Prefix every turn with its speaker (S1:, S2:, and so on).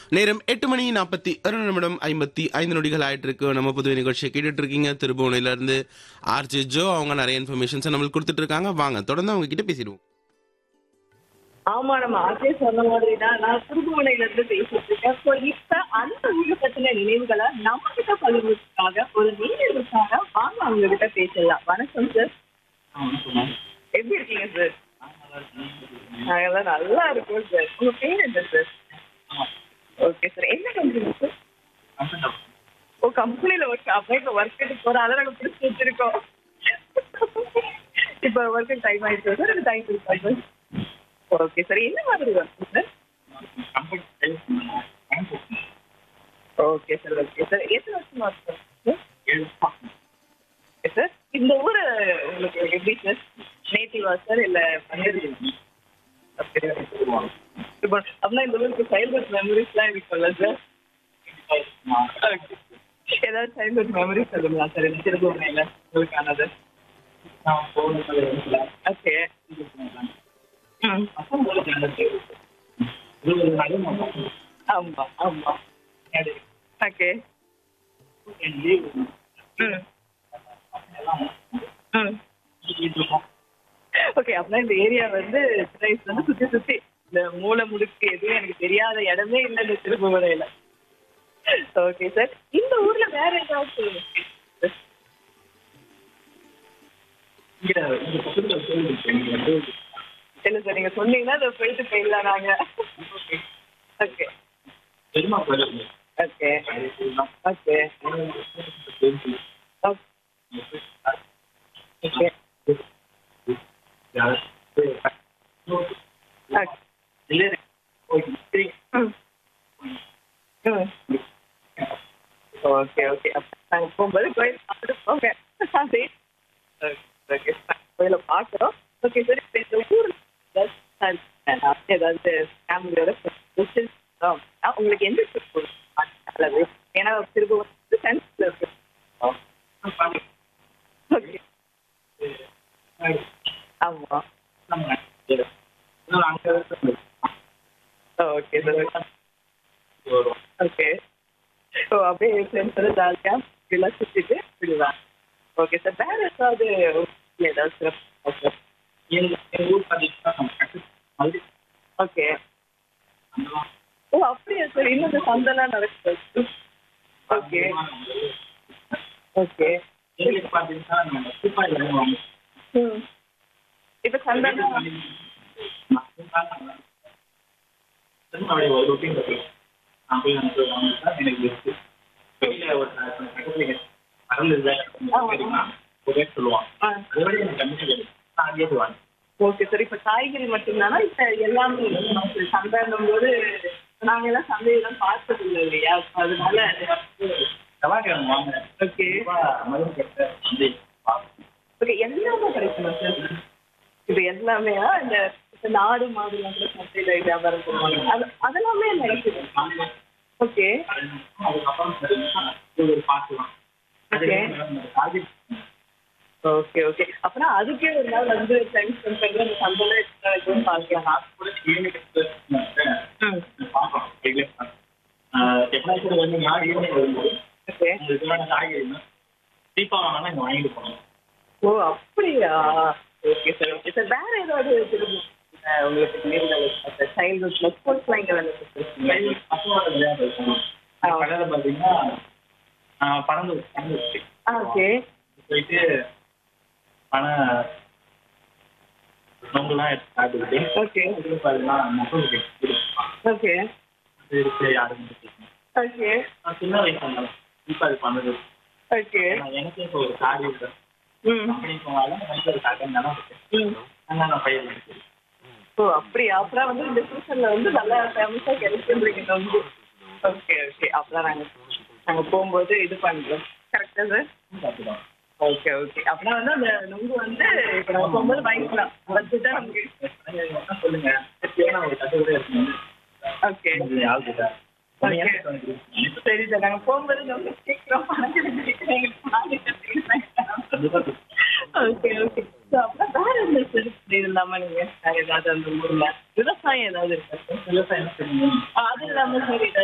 S1: நேரம் எட்டு மணி நாற்பத்தி ஒரு நிமிடம் ஐம்பத்தி ஐந்து நொடிகள் ஆயிட்டு இருக்கு நம்ம புதுவை நிகழ்ச்சியை கேட்டுட்டு இருக்கீங்க திருபுவனையில இருந்து ஆர்ஜே ஜோ அவங்க நிறைய இன்ஃபர்மேஷன்ஸ் நம்மளுக்கு கொடுத்துட்டு இருக்காங்க வாங்க தொடர்ந்து அவங்க கிட்ட பேசிடுவோம்
S2: ஆமா நம்ம ஆசையே சொன்ன மாதிரி தான் நான் திருபுவனையில இருந்து பேசிட்டு இருக்கேன் ஸோ இப்ப அந்த ஊரை பத்தின நினைவுகளை நம்ம கிட்ட பகிர்வதற்காக ஒரு நினைவுக்காக வாங்க அவங்க கிட்ட பேசலாம் வணக்கம் சார் எப்படி இருக்கீங்க சார் நாங்கெல்லாம் நல்லா இருக்கோம் சார் உங்க பேர் என்ன சார் ஓகே சார் என்ன கம்பெனி சார் ஓ கம்பெனில ஒர்க் அப்போ இப்போ ஒர்க்கு போற அதை நாங்கள் பிடிச்சி வச்சிருக்கோம் இப்போ ஒர்க்கு டைம் ஆயிடுச்சு சார் டைம் இருக்கா சார் ஓகே சார் என்ன மாதிரி work sir okay sir okay sir எத்தனை வருஷமா ஒர்க் பண்ணுறீங்க சார் இந்த ஊர் உங்களுக்கு எப்படி சார் நேட்டிவா சார் இல்லை பண்ணிருக்கீங்க இப்போ அப்படின்னா இந்த ஊருக்கு சைல்ட்ஹுட் மெமரிஸ்லாம் இருக்கும்ல சார் ஏதாவது சைல்ட்ஹுட் மெமரிஸ் சொல்லுங்களா சார் இந்த திருபுவனையில் உங்களுக்கானது ஓகே ம் ஆமா ஆமா ஓகே ம் ம் ஓகே அப்படின்னா இந்த ஏரியா வந்து சின்ன வயசுல இருந்து சுத்தி சுத்தி இந்த மூளை முடுக்கு எதுவும் எனக்கு தெரியாத இடமே இல்லை இந்த திருப்புவரையில ஓகே சார் இந்த ஊர்ல வேற ஏதாவது இல்ல சார் நீங்க சொன்னீங்கன்னா அதை போயிட்டு போயிடலாம் நாங்க okay okay okay okay okay okay நாங்கள் போகும்போது கோயில் பார்த்துட்டு போங்க அதே ஓகே கோயிலை பார்க்குறோம் ஓகே சார் இப்போ இந்த ஊர் ஏதாவது ஃபேமிலியோட உங்களுக்கு எந்த ட்ரிப் நல்லது ஏன்னா திரும்ப வந்து சென்ஸில் இருக்கு ஓகே ஆமாம் ஓகே சார் ஓகே ஸோ அப்படியே ஃப்ரெண்ட்ஸோட ஜாலியாக இப்படிலாம் சுற்றிட்டு விடுவேன் ஓகே சார் வேறு ஏதாவது ஏதாவது சிறப்பு ஓகே ஓ அப்படியா சார் இன்னும் இந்த சந்தைலாம் நடக்குது ஓகே ஓகே ம் இப்போ சந்தைலாம் ஓகே சார் இப்போ காய்கறி மட்டும்தானா இப்போ எல்லாமே சந்தைன்னும் போது நாங்கள் எல்லாம் சந்தையெல்லாம் பார்த்தது இல்லை இல்லையா அதனால ஓகே ஓகே எல்லாமே கிடைக்குமா சார் இப்போ எல்லாமே இந்த இப்போ நாடு மாடுலாம் கூட சந்தையில் வியாபாரம் பண்ணுவாங்க அது அதெல்லாமே நடக்குது ஓகே ஓகே ஓகே அப்புறம் அதுக்கே ஒரு நாள் வந்து டைம் ஸ்பெண்ட் பண்ணி அந்த சந்தையில் எக்ஸ்ட்ரா எதுவும் பார்க்கலாம் ஓகே ஓ அப்படியா ஓகே சார் ஓகே சார் வேற ஏதாவது திரும்ப உங்களுக்கு நினைவுகள் சைல்ட்ஹுட்ல ஸ்போர்ட்ஸ்லாம் இங்கே வேலை ஓகே
S3: போயிட்டு பணம் நோம்புலாம் எடுத்து காட்டுக்கிட்டு
S2: ஓகே
S3: அதுக்கு பாருன்னா மக்களுக்கு
S2: ஓகே
S3: அது இருக்கு யாருன்னு கேட்கணும்.
S2: ஓகே
S3: நான் சின்ன வயசுல இருந்தேன் இப்போ அது பண்ணுது
S2: ஓகே
S3: நான் எனக்கு இப்போ ஒரு கார் இருக்கு
S2: ம்
S3: கம்பெனி போனாலும் எனக்கு ஒரு கார் நிலம் இருக்கு
S2: ம்
S3: அதனால நான் பயிர் இருக்கு
S2: ஓ அப்படியா அப்புறம் வந்து இந்த சீசன்ல வந்து நல்லா ஃபேமஸாக கிடைச்சிருந்தீங்க நொங்கு ஓகே ஓகே அப்புறம் நாங்கள் நாங்கள் போகும்போது இது பண்ணுறோம் கரெக்டாக சார்
S3: பார்த்துக்கலாம்
S2: ஓகே ஓகே அப்புறம் வந்து அந்த நொங்கு வந்து இப்போ நம்ம போகும்போது வாங்கிக்கலாம் பட்ஜெட் தான் நமக்கு
S3: என்ன சொல்லுங்க ஏன்னா ஒரு கதை கூட இருக்கு
S2: ஓகே
S3: ஆகுதா
S2: சரி சார் நாங்கள் போகும்போது நொங்கு கேட்குறோம்
S3: கண்டிப்பா
S2: ஓகே ஓகே ஸோ அப்புறம் வேற என்ன சார் இது இல்லாமல் நீங்கள் வேறு ஏதாவது அந்த ஊரில் விவசாயம் ஏதாவது இருக்கா சார்
S3: விவசாயம் என்ன பண்ணுவீங்க
S2: அது இல்லாமல் சார்